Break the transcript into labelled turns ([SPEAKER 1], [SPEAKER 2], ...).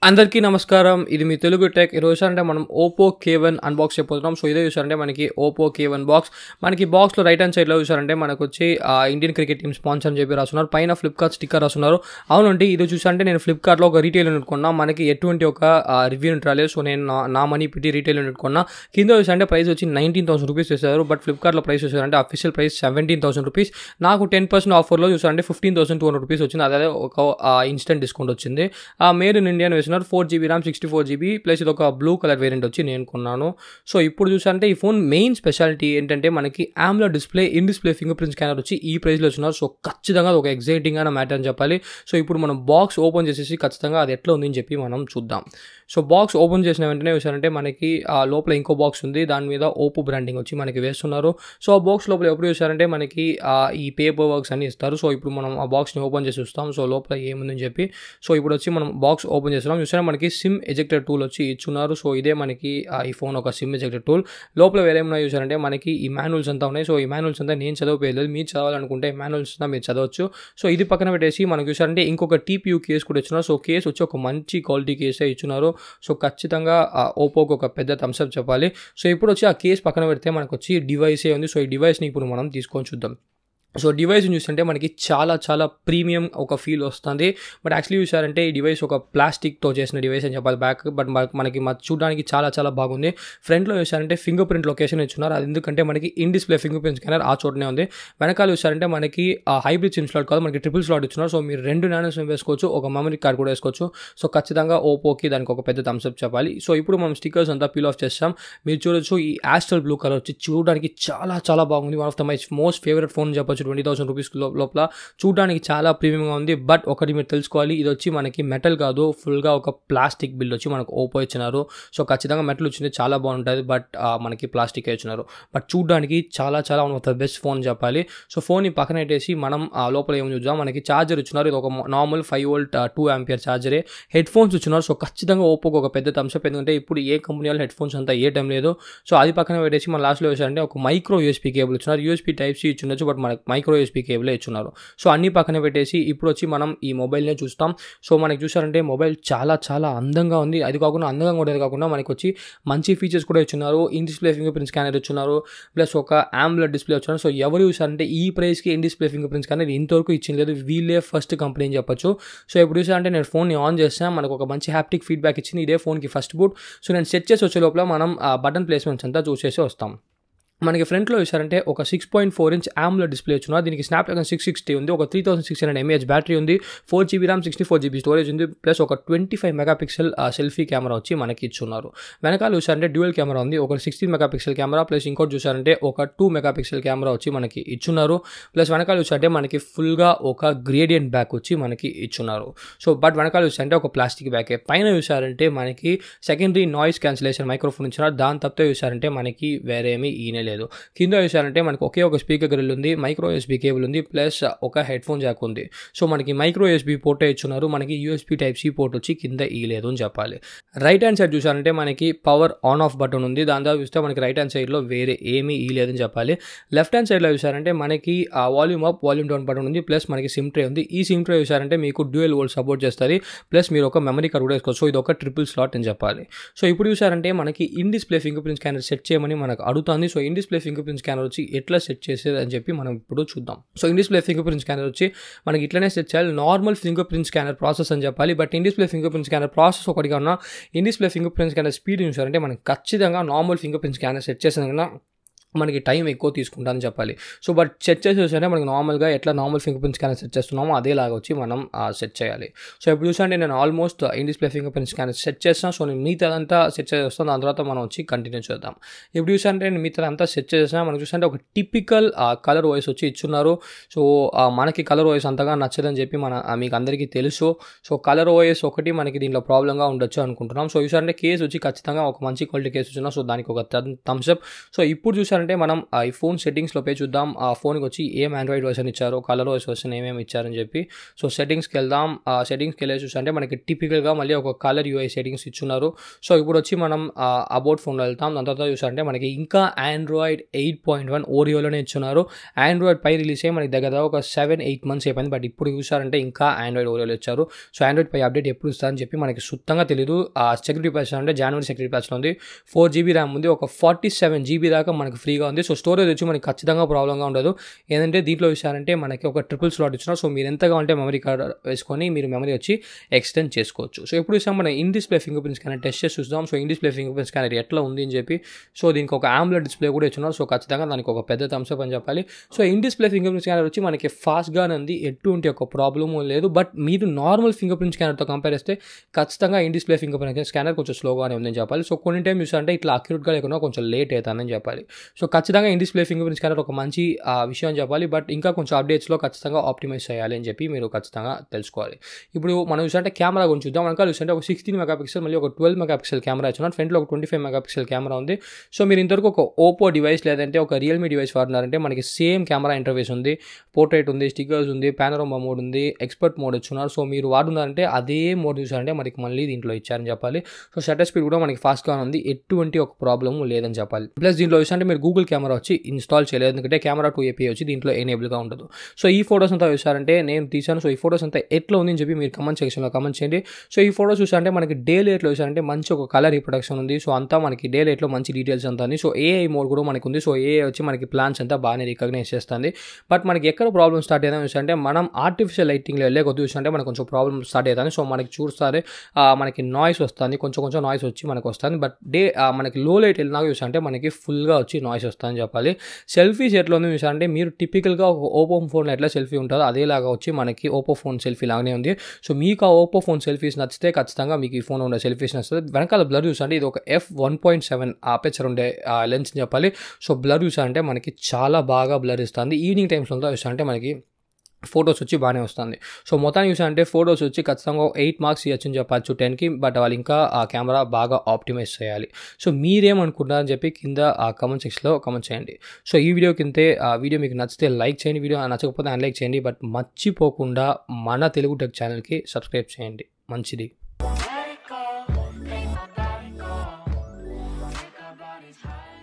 [SPEAKER 1] అందరికీ నమస్కారం ఇది మీ తెలుగు టెక్ ఈ రోజు అంటే మనం ఓపో కే వన్ అన్బాక్స్ చేయబోతున్నాం సో ఇదే చూసారంటే మనకి ఓపో కే వన్ బాక్స్ మనకి బాక్స్లో రైట్ హ్యాండ్ సైడ్లో చూసారంటే మనకు వచ్చి ఆ, ఇండియన్ క్రికెట్ టీమ్ స్పాన్సర్ అని చెప్పి రాస్తున్నారు పైన ఫ్లిప్కార్ట్ స్టిక్కర్ రాస్తున్నారు అవునండి ఇది చూసారంటే నేను ఫ్లిప్కార్ట్లో ఒక రీటైల్ యూనిట్ కొన్నా మనకి ఎటువంటి ఒక రివ్యూ యూనిట్ రాలేదు సో నేను నా- నా మనీ పెట్టి రీటైల్ యూనిట్ కొన్నా కింద చూసారంటే ప్రైస్ వచ్చి నైన్టీన్ థౌసండ్ రూపీస్ వేశారు బట్ ఫ్లిప్కార్ట్లో ప్రైస్ చూసారంటే official price seventeen thousand rupees నాకు టెన్ పర్సెంట్ ఆఫర్లో చూసారంటే fifteen thousand two hundred rupees వచ్చింది అదే ఒక ఇన్స్టెంట్ డిస్కౌంట్ వచ్చింది ఆ మేడ్ ఇన్ ఇండియన్ వేసినారు four GB RAM sixty four GB plus ఇది ఒక బ్లూ కలర్ వేరియంట్ వచ్చి నేను కొన్నాను సో ఇప్పుడు చూసారంటే ఈ ఫోన్ మెయిన్ స్పెషాలిటీ ఏంటంటే మనకి AMOLED display in display fingerprint scanner వచ్చి ఈ ప్రైస్లో వచ్చినారు సో ఖచ్చితంగా అది ఒక ఎగ్జైటింగ్ అయిన మ్యాటర్ అని చెప్పాలి సో ఇప్పుడు మనం బాక్స్ ఓపెన్ చేసేసి ఖచ్చితంగా అది ఎట్లా ఉంది అని చెప్పి మనం చూద్దాం సో బాక్స్ ఓపెన్ చేసిన వెంటనే చూసారంటే మనకి ఆ లోపల ఇంకో బాక్స్ ఉంది దాని మీద ఓపో బ్రాండింగ్ వచ్చి మనకి వేస్తున్నారు సో ఆ బాక్స్ లోపల ఎప్పుడు చూసారంటే మనకి ఆ ఈ పేపర్ వర్క్స్ అన్ని ఇస్తారు సో ఇప్పుడు మనం ఆ బాక్స్ని ఓపెన్ చేసి చూస్తాం సో లోపల ఏముందని చెప్పి సో ఇప్పుడు వచ్చి మనం బాక్స్ ఓపెన్ చేస్తున్నాం చూసారా మనకి సిమ్ ఎజెక్టర్ టూల్ వచ్చి ఇచ్చున్నారు సో ఇదే మనకి ఆ ఈ ఫోన్ ఒక సిమ్ ఎజెక్టర్ టూల్ లోపల వేరే ఏమైనా చూసారంటే మనకి ఈ మాన్యువల్స్ అంతా ఉన్నాయి సో ఈ మాన్యువల్స్ అంతా నేను చదవలేదు మీరు చదవాలనుకుంటే మాన్యువల్స్ అంతా మీరు చదవచ్చు సో ఇది పక్కన పెట్టేసి మనకి చూసారంటే ఇంకొక టీపీయూ కేస్ కూడా ఇచ్చున్నారు సో కేస్ వచ్చి ఒక మంచి క్వాలిటీ కేసే ఇచ్చున్నారు సో ఖచ్చితంగా ఆ ఓపోకి ఒక పెద్ద థమ్స్అప్ చెప్పాలి సో ఇప్పుడు వచ్చి ఆ కేస్ పక్కన పెడితే మనకు వచ్చి డివైసే ఉంది సో ఈ డివైస్ని ఇప్పుడు మనం తీసుకొని చూద్దాం సో డివైస్ చూస్తుంటే మనకి చాలా చాలా ప్రీమియం ఒక ఫీల్ వస్తుంది బట్ యాక్చువల్లీ చూసారంటే ఈ డివైస్ ఒక ప్లాస్టిక్తో చేసిన డివైస్ అని చెప్పాలి బ్యాక్ బట్ మన- మనకి మ- చూడడానికి చాలా చాలా బాగుంది ఫ్రంట్లో చూసారంటే ఫింగర్ ప్రింట్ లొకేషన్ ఇచ్చున్నారు అది ఎందుకంటే మనకి in display fingerprint scanner ఆ చోటనే ఉంది వెనకాల చూసారంటే మనకి ఆ హైబ్రిడ్ సిమ్ స్లాట్ కాదు మనకి ట్రిపుల్ స్లాట్ ఇచ్చున్నారు సో మీరు రెండు నానో సిమ్ వేసుకోవచ్చు ఒక మెమరీ కార్డ్ కూడా వేసుకోవచ్చు సో ఖచ్చితంగా ఓపోకి దానికి ఒక పెద్ద థమ్స్అప్ చెప్పాలి సో ఇప్పుడు మనం స్టిక్కర్స్ అంతా పీల్ ఆఫ్ చేస్తాం మీరు చూడొచ్చు ఈ యాస్టల్ బ్లూ కలర్ వచ్చి చూడడానికి చాలా చాలా బాగుంది one of the my most favourite phone చెప్పొచ్చు ట్వంటీ థౌసండ్ రూపీస్ లోపల చూడడానికి చాలా ప్రీమియంగా ఉంది బట్ ఒకటి మీరు తెలుసుకోవాలి ఇది వచ్చి మనకి మెటల్ కాదు ఫుల్గా ఒక ప్లాస్టిక్ బిల్ వచ్చి మనకు ఓపో ఇచ్చినారు సో ఖచ్చితంగా మెటల్ వచ్చింది చాలా బాగుంటుంది బట్ మనకి ప్లాస్టిక్ ఇచ్చినారు బట్ చూడడానికి చాలా చాలా one of the best phone చెప్పాలి సో ఫోన్ ఈ పక్కన పెట్టేసి మనం ఆ లోపల ఏం చూద్దాం మనకి ఛార్జర్ ఇచ్చినారు ఇది ఒక normal five volt two ampere ఛార్జరే హెడ్ ఫోన్స్ ఇచ్చినారు సో ఖచ్చితంగా ఓపోకి ఒక పెద్ద థమ్స్అప్ ఎందుకంటే ఇప్పుడు ఏ కంపెనీ వాళ్ళు హెడ్ ఫోన్స్ అంతా ఏ టైం లేదు సో అది పక్కన పెట్టేసి మన లాస్ట్లో వేసారంటే ఒక మైక్రో యూఎస్పీ కేబుల్ ఇచ్చినారు యూఎస్పీ టైప్ సి ఇచ్చుండొచ్చు బట్ మనకి మైక్రో యూఎస్పీ కేబులే ఇచ్చున్నారు సో అన్ని పక్కన పెట్టేసి ఇప్పుడు వచ్చి మనం ఈ మొబైల్నే చూస్తాం సో మనకి చూసారంటే మొబైల్ చాలా చాలా అందంగా ఉంది అది కాకుండా అందంగా కూడా కాకుండా మనకి వచ్చి మంచి ఫీచర్స్ కూడా ఇచ్చున్నారు in display fingerprint scanner ఇచ్చున్నారు ప్లస్ ఒక ఆమ్లెట్ డిస్ప్లే వచ్చున్నారు సో ఎవరు చూసారంటే ఈ ప్రైస్కి in display fingerprint scanner ఇంతవరకు ఇచ్చింది లేదు వీళ్ళే ఫస్ట్ కంపెనీ అని చెప్పొచ్చు సో ఇప్పుడు చూసారంటే నేను ఫోన్ని ఆన్ చేస్తాను మనకు ఒక మంచి హ్యాప్టిక్ ఫీడ్బ్యాక్ ఇచ్చింది ఇదే ఫోన్కి ఫస్ట్ బూట్ సో నేను సెట్ చేసి వచ్చే లోపల మనం ఆ బటన్ ప్లేస్మెంట్స్ అంతా చూసేసి వస్తాం మనకి ఫ్రంట్లో చూసారంటే ఒక six point four inch AMOLED display వచ్చిన దీనికి స్నాప్డ్రాగన్ సిక్స్ సిక్స్టీ ఉంది ఒక three thousand six hundred mAh battery ఉంది four GB RAM sixty four GB storage ఉంది ప్లస్ ఒక twenty five megapixel selfie camera వచ్చి మనకి ఇచ్చున్నారు వెనకాల చూసారంటే డ్యూయల్ కెమెరా ఉంది ఒక sixteen megapixel camera plus ఇంకోటి చూసారంటే ఒక టూ మెగా పిక్సెల్ కెమెరా వచ్చి మనకి ఇచ్చున్నారు ప్లస్ వెనకాల చూసారంటే మనకి ఫుల్గా ఒక గ్రేడియంట్ బ్యాక్ వచ్చి మనకి ఇచ్చున్నారు సో బట్ వెనకాల చూసారంటే ఒక ప్లాస్టిక్ బ్యాకే పైన చూసారంటే మనకి సెకండరీ నాయిస్ క్యాన్సిలేషన్ మైక్రోఫోన్ ఇచ్చినారు దాని తప్పితే చూసారంటే మనకి వేరే ఏమీ ఈనే లేదు కింద చూసారంటే మనకి ఒకే ఒక స్పీకర్ గ్రిల్ ఉంది మైక్రో ఎస్బీ కేబుల్ ఉంది ప్లస్ ఒక హెడ్ ఫోన్ జాక్ ఉంది సో మనకి మైక్రో ఎస్బీ పోర్టే ఇచ్చున్నారు మనకి యూఎస్బీ టైప్ సి పోర్ట్ వచ్చి కింద ఈ లేదు అని చెప్పాలి రైట్ హ్యాండ్ సైడ్ చూసారంటే మనకి పవర్ ఆన్ ఆఫ్ బటన్ ఉంది దాని తర్వాత చూస్తే మనకి రైట్ హ్యాండ్ సైడ్లో వేరే ఏమీ ఈ లేదని చెప్పాలి లెఫ్ట్ హ్యాండ్ సైడ్లో చూసారంటే మనకి ఆ volume up volume down button ఉంది ప్లస్ మనకి సిమ్ ట్రే ఉంది ఈ సిమ్ ట్రే చూసారంటే మీకు డ్యూయల్ వోల్ట్ సపోర్ట్ చేస్తుంది ప్లస్ మీరు ఒక మెమరీ కార్డ్ కూడా వేసుకోవచ్చు సో ఇది ఒక ట్రిపుల్ స్లాట్ అని చెప్పాలి సో ఇప్పుడు చూసారంటే మనకి in display fingerprint scanner set చేయమని మనకు అడుగుతుంది so in display fingerprint scanner వచ్చి ఎట్లా సెట్ చేసేది అని చెప్పి మనం ఇప్పుడు చూద్దాం so in display fingerprint scanner వచ్చి మనకి ఇట్లనే సెట్ చేయాలి normal fingerprint scanner process అని చెప్పాలి but in display fingerprint scanner process ఒకటిగా ఉన్న in display fingerprint scanner speed చూసారంటే మనకి ఖచ్చితంగా normal fingerprint scanner set చేసిన కన్నా మనకి టైం ఎక్కువ తీసుకుంటుందని చెప్పాలి సో బట్ సెట్ చేసి చూసానే మనకి నార్మల్గా ఎట్లా normal fingerprint scanner set చేస్తున్నామో అదేలాగా వచ్చి మనం సెట్ చేయాలి సో ఇప్పుడు చూసంటే నేను almost in display fingerprint scanner set చేస్తాను సో నేను మిగతా అంతా సెట్ చేసి వస్తాను దాని తర్వాత మనం వచ్చి కంటిన్యూ చేద్దాం ఇప్పుడు చూసంటే నేను మిగతా అంతా సెట్ చేసిన మనం చూసంటే ఒక టిపికల్ కలర్ వాయిస్ వచ్చి ఇచ్చున్నారు సో ఆ, మనకి కలర్ వాయిస్ అంతగా నచ్చదని చెప్పి మన ఆ, మీకు అందరికీ తెలుసు సో కలర్ వాయిస్ ఒకటి మనకి దీంట్లో ప్రాబ్లంగా ఉండొచ్చు అనుకుంటున్నాం సో చూసారంటే కేసు వచ్చి ఖచ్చితంగా ఒక మంచి క్వాలిటీ కేసు వచ్చినా సో దానికి ఒక థమ్స్అప్ సో ఇప్పుడు చూసారంటే చూసారంటే మనం ఆ ఈ ఫోన్ సెట్టింగ్స్లో పోయి చూద్దాం ఆ ఫోన్కి వచ్చి ఏం ఆండ్రాయిడ్ వర్షన్ ఇచ్చారో కలర్ ఓఎస్ వర్షన్ ఏమేమి ఇచ్చారని చెప్పి సో సెట్టింగ్స్కి వెళ్దాం ఆ సెట్టింగ్స్కి వెళ్ళి చూసారంటే మనకి టిపికల్గా మళ్ళీ ఒక కలర్ యూఐ సెట్టింగ్స్ ఇచ్చున్నారు సో ఇప్పుడు వచ్చి మనం అబౌట్ ఫోన్లో వెళ్తాం దాని తర్వాత చూసారంటే మనకి ఇంకా ఆండ్రాయిడ్ ఎయిట్ పాయింట్ వన్ ఓరియోలోనే ఇచ్చున్నారు ఆండ్రాయిడ్ పై రిలీజ్ అయ్యి మనకి దగ్గర ఒక సెవెన్ ఎయిట్ మంత్స్ అయిపోయింది బట్ ఇప్పుడు చూసారంటే ఇంకా ఆండ్రాయిడ్ ఓరియోలో ఇచ్చారు సో ఆండ్రాయిడ్ పై అప్డేట్ ఎప్పుడు ఇస్తారని చెప్పి మనకి సుత్తంగా తెలియదు ఆ సెక్యూరిటీ ప్యాచ్ అంటే జనవరి సెక్యూరిటీ ప్యాచ్లో ఉంది ఫోర్ జీబీ ర్యామ్ ఉంది ఒక ఫార్టీ సెవెన్ జీబీ దాకా మనకి ఫ్రీగా ఉంది సో స్టోరేజ్ వచ్చి మనకి ఖచ్చితంగా ప్రాబ్లంగా ఉండదు ఏంటంటే దీంట్లో విషయాలంటే మనకి ఒక ట్రిపుల్ స్లాట్ ఇచ్చినారు సో మీరు ఎంత కావాలంటే మెమరీ కార్డ్ వేసుకొని మీరు మెమరీ వచ్చి ఎక్స్టెండ్ చేసుకోవచ్చు సో ఎప్పుడు చూసాం మనం in display fingerprint scanner test చేసి చూద్దాం so in display fingerprint scanner ఎట్లా ఉంది అని చెప్పి సో దీనికి ఒక ఆమ్లెట్ డిస్ప్లే కూడా ఇచ్చున్నారు సో ఖచ్చితంగా దానికి ఒక పెద్ద థమ్స్అప్ అని చెప్పాలి so in display fingerprint scanner వచ్చి మనకి ఫాస్ట్గానే ఉంది ఎటువంటి ఒక ప్రాబ్లము లేదు బట్ మీరు నార్మల్ ఫింగర్ ప్రింట్ స్కానర్తో కంపేర్ చేస్తే ఖచ్చితంగా in display fingerprint scanner కొంచెం స్లోగానే ఉందని చెప్పాలి సో కొన్ని టైం చూసారంటే ఇట్లా అక్యురేట్గా లేకుండా కొంచెం లేట్ అవుతుందని చెప్పాలి సో ఖచ్చితంగా in display fingerprint scanner ఒక మంచి ఆ, విషయం అని చెప్పాలి బట్ ఇంకా కొంచెం అప్డేట్స్లో ఖచ్చితంగా ఆప్టిమైజ్ చేయాలి అని చెప్పి మీరు ఖచ్చితంగా తెలుసుకోవాలి ఇప్పుడు మనం చూసారంటే కెమెరా గురించి చూద్దాం మనకు చూసారంటే ఒక సిక్స్టీన్ మెగా పిక్సెల్ మళ్ళీ ఒక ట్వెల్వ్ మెగా పిక్సెల్ కెమెరా ఇచ్చున్నారు ఫ్రంట్లో ఒక twenty five megapixel camera ఉంది సో మీరు ఇంతవరకు ఒక ఓపో డివైస్ లేదంటే ఒక రియల్మీ డివైస్ వాడినారంటే మనకి సేమ్ కెమెరా ఇంటర్ఫేస్ ఉంది పోర్ట్రేట్ ఉంది స్టిక్కర్స్ ఉంది పానరోమా మోడ్ ఉంది ఎక్స్పర్ట్ మోడ్ ఇచ్చున్నారు సో మీరు వాడున్నారంటే అదే మోడ్ చూసారంటే మనకి మళ్ళీ దీంట్లో ఇచ్చారని చెప్పాలి సో షటర్ స్పీడ్ కూడా మనకి ఫాస్ట్గా ఉంది ఎటువంటి ఒక ప్రాబ్లమ్ లేదని చెప్పాలి ప్లస్ దీంట్లో చూసారంటే మీరు గూగుల్ కెమెరా వచ్చి ఇన్స్టాల్ చేయలేదు ఎందుకంటే కెమెరా టూ ఏపీ వచ్చి దీంట్లో ఎనేబుల్గా ఉండదు సో ఈ ఫోటోస్ అంతా చూసారంటే నేను తీసాను సో ఈ ఫోటోస్ అంతా ఎట్లా ఉంది అని చెప్పి మీరు కమెంట్ సెక్షన్లో కమెంట్ చేయండి సో ఈ ఫోటోస్ చూసారంటే మనకి డే లైట్లో చూసారంటే మంచి ఒక కలర్ రిప్రొడక్షన్ ఉంది సో అంతా మనకి డే లైట్లో మంచి డీటెయిల్స్ అంతా ఉంది సో ఏఐ మోడ్ కూడా మనకి ఉంది సో ఏఐ వచ్చి మనకి ప్లాన్స్ అంతా బాగానే రికగ్నైజ్ చేస్తుంది బట్ మనకి ఎక్కడ ప్రాబ్లమ్ స్టార్ట్ అయ్యిందని చూసారంటే మనం ఆర్టిఫిషియల్ లైటింగ్లో వెళ్ళే కొద్ది చూసారంటే మనకు కొంచెం ప్రాబ్లమ్ స్టార్ట్ అవుతుంది సో మనకి చూస్తే ఆ, మనకి నాయిస్ వస్తుంది కొంచెం కొంచెం నాయిస్ వచ్చి మనకు వస్తుంది బట్ డే ఆ, మనకి లో లైట్ వెళ్ళినాక చూసారంటే మనకి ఫుల్గా వచ్చి నాయిస్ వస్తుందని చెప్పాలి సెల్ఫీస్ ఎట్లా ఉంది చూసారంటే మీరు టిపికల్గా ఒక ఓపో ఫోన్లో ఎట్లా సెల్ఫీ ఉంటుందో అదేలాగా వచ్చి మనకి ఓపో ఫోన్ సెల్ఫీ లాగానే ఉంది సో మీకు ఆ ఓపో ఫోన్ సెల్ఫీస్ నచ్చితే ఖచ్చితంగా మీకు ఈ ఫోన్ ఉండే సెల్ఫీస్ నచ్చుతుంది వెనకాల బ్లర్ చూసండి ఇది ఒక F one point seven aperture ఉండే లెన్స్ చెప్పాలి సో బ్లర్ చూసారంటే మనకి చాలా బాగా బ్లర్ ఇస్తుంది ఈవినింగ్ టైమ్స్లో చూసారంటే మనకి ఫొటోస్ వచ్చి బాగానే వస్తుంది సో మొత్తానికి చూసారంటే ఫొటోస్ వచ్చి ఖచ్చితంగా ఎయిట్ మార్క్స్ ఇవ్వచ్చు అని చెప్పచ్చు టెన్కి బట్ వాళ్ళు ఇంకా ఆ కెమెరా బాగా ఆప్టిమైజ్ చేయాలి సో మీరేమనుకుంటారని చెప్పి కింద ఆ కమెంట్ సెక్షన్లో కమెంట్ చేయండి సో ఈ వీడియో కిందే ఆ వీడియో మీకు నచ్చితే లైక్ చేయండి వీడియో నచ్చకపోతే అన్లైక్ చేయండి బట్ మర్చిపోకుండా మన తెలుగు టెక్ ఛానల్కి సబ్స్క్రైబ్ చేయండి మంచిది
[SPEAKER 2] Let it go, make my body go. Take our bodies high.